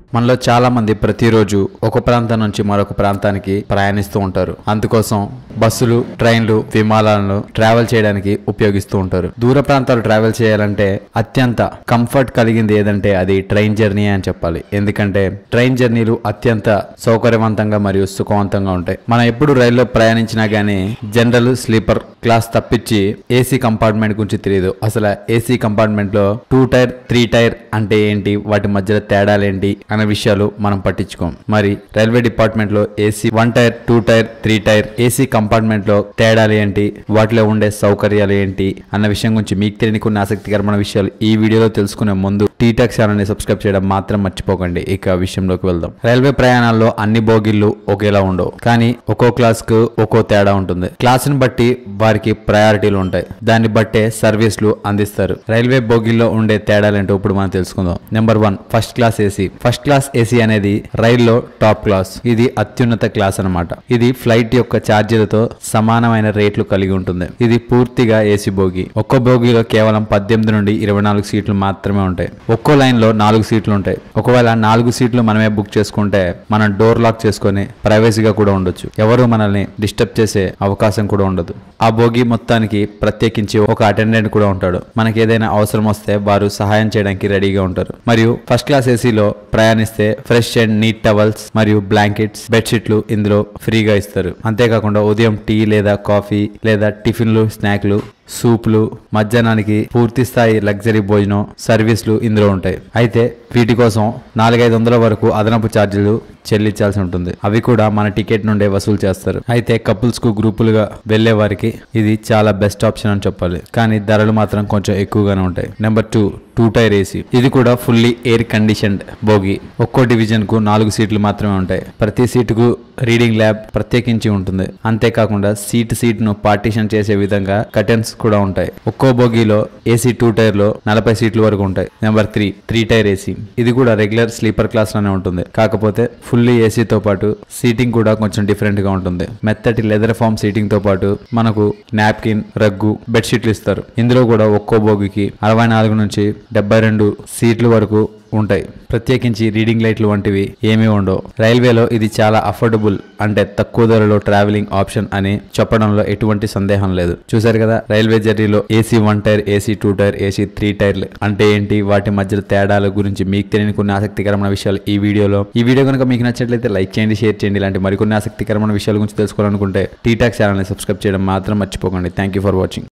మనలో చాలా మంది ప్రతిరోజు ఒక ప్రాంతం నుంచి మరొక ప్రాంతానికి ప్రయాణిస్తూ ఉంటారు అందుకోసం బస్సులు ట్రైన్లు విమానాలను ట్రావెల్ చేయడానికి ఉపయోగిస్తూ ఉంటారు దూర ప్రాంతాలు ట్రావెల్ చేయాలంటే అత్యంత కంఫర్ట్ కలిగింది ఏదంటే అది ట్రైన్ జర్నీ అని చెప్పాలి ఎందుకంటే ట్రైన్ జర్నీలు అత్యంత సౌకర్యవంతంగా మరియు సుఖవంతంగా ఉంటాయి మనం ఎప్పుడు రైల్లో ప్రయాణించినా గానీ జనరల్ స్లీపర్ క్లాస్ తప్పించి ఏసీ కంపార్ట్మెంట్ గురించి తెలియదు అసలు ఏసీ కంపార్ట్మెంట్ లో టూ టైర్ త్రీ టైర్ అంటే ఏంటి వాటి మధ్యలో తేడాలేంటి అనే విషయాలు మనం పట్టించుకోం మరి రైల్వే డిపార్ట్మెంట్ లో AC one tier two tier three tier AC compartment లో తేడాలు ఏంటి వాటిలో ఉండే సౌకర్యాలు ఏంటి అన్న విషయం గురించి మీకు తెలియని కొన్ని ఆసక్తికరమైన విషయాలు ఈ వీడియోలో తెలుసుకునే ముందు టీటాక్ ఛానల్ ని సబ్స్క్రైబ్ చేయడం మాత్రం మర్చిపోకండి ఇక విషయంలోకి వెళ్దాం రైల్వే ప్రయాణాల్లో అన్ని బోగిళ్ళు ఒకేలా ఉండవు కానీ ఒక్కో క్లాస్ కు ఒక్కో తేడా ఉంటుంది క్లాస్ ని బట్టి వారికి ప్రయారిటీలు ఉంటాయి దాన్ని బట్టే సర్వీసులు అందిస్తారు రైల్వే బోగిల్లో ఉండే తేడాలేంటో ఇప్పుడు మనం తెలుసుకుందాం number one first class AC first class AC అనేది రైల్లో టాప్ క్లాస్ ఇది అత్యున్నత క్లాస్ అన్నమాట ఇది ఫ్లైట్ యొక్క ఛార్జీలతో సమానమైన రేట్లు కలిగి ఉంటుంది ఇది పూర్తిగా ఏసీ బోగి ఒక్కో బోగిలో కేవలం పద్దెనిమిది నుండి ఇరవై నాలుగు సీట్లు మాత్రమే ఉంటాయి ఒక్కో లైన్ లో నాలుగు సీట్లు ఉంటాయి ఒకవేళ నాలుగు సీట్లు మనమే బుక్ చేసుకుంటే మనం డోర్ లాక్ చేసుకొని ప్రైవసీగా కూడా ఉండొచ్చు ఎవరు మనల్ని డిస్టర్బ్ చేసే అవకాశం కూడా ఉండదు ఆ బోగి మొత్తానికి ప్రత్యేకించి ఒక అటెండెంట్ కూడా ఉంటాడు మనకి ఏదైనా అవసరం వస్తే వారు సహాయం చేయడానికి రెడీగా ఉంటారు మరియు ఫస్ట్ క్లాస్ ఏసీలో ప్రయాణిస్తే ఫ్రెష్ అండ్ నీట్ టవల్స్ మరియు బ్లాంకెట్స్ బెడ్షీట్లు ఇందులో ఫ్రీగా ఇస్తారు అంతేకాకుండా ఉదయం టీ లేదా కాఫీ లేదా టిఫిన్లు స్నాక్లు సూప్లు మధ్యాహ్నానికి పూర్తి స్థాయి లగ్జరీ భోజనం సర్వీసులు ఇందులో ఉంటాయి అయితే వీటి కోసం నాలుగైదు వందల వరకు అదనపు ఛార్జీలు చెల్లించాల్సి ఉంటుంది అవి కూడా మన టికెట్ నుండే వసూలు చేస్తారు అయితే కపుల్స్ కు గ్రూపులుగా వెళ్లే వారికి ఇది చాలా బెస్ట్ ఆప్షన్ అని చెప్పాలి కానీ ధరలు మాత్రం కొంచెం ఎక్కువగానే ఉంటాయి number two two tier AC ఇది కూడా ఫుల్లీ ఎయిర్ కండిషన్డ్ బోగి ఒక్కో డివిజన్ కు నాలుగు సీట్లు మాత్రమే ఉంటాయి ప్రతి సీటుకు రీడింగ్ ల్యాబ్ ప్రత్యేకించి ఉంటుంది అంతేకాకుండా సీట్ సీట్ ను పార్టీషన్ చేసే విధంగా కటెన్స్ కూడా ఉంటాయి ఒక్కో బోగిలో ఏసీ టూ టైర్ లో నలభై సీట్ల వరకు ఉంటాయి number three three tier AC ఇది కూడా రెగ్యులర్ స్లీపర్ క్లాస్ లోనే ఉంటుంది కాకపోతే ఫుల్లీ ఏసీతో పాటు సీటింగ్ కూడా కొంచెం డిఫరెంట్ గా ఉంటుంది మెత్తటి లెదర్ ఫామ్ సీటింగ్ తో పాటు మనకు నాప్కిన్ రగ్గు బెడ్షీట్లు ఇస్తారు ఇందులో కూడా ఒక్కో బోగికి అరవై నాలుగు నుంచి డెబ్బై రెండు సీట్ల వరకు ఉంటాయి ప్రత్యేకించి రీడింగ్ లైట్లు వంటివి ఏమీ ఉండవు రైల్వేలో ఇది చాలా అఫోర్డబుల్ అంటే తక్కువ ధరలో ట్రావెలింగ్ ఆప్షన్ అని చెప్పడంలో ఎటువంటి సందేహం లేదు చూసారు కదా రైల్వే జర్నీలో AC one tier AC two tier AC three టైర్లు అంటే ఏంటి వాటి మధ్య తేడాల గురించి మీకు తెలియని కొన్ని ఆసక్తికరమైన విషయాలు ఈ వీడియోలో ఈ వీడియో కనుక మీకు నచ్చట్లయితే లైక్ చేయండి షేర్ చేయండి ఇలాంటి మరికొన్ని ఆసక్తికరమైన విషయాల గురించి తెలుసుకోవాలనుకుంటే టీటాక్ ఛానల్ని సబ్స్క్రైబ్ చేయడం మాత్రం మర్చిపోకండి థ్యాంక్ యూ ఫర్ వాచింగ్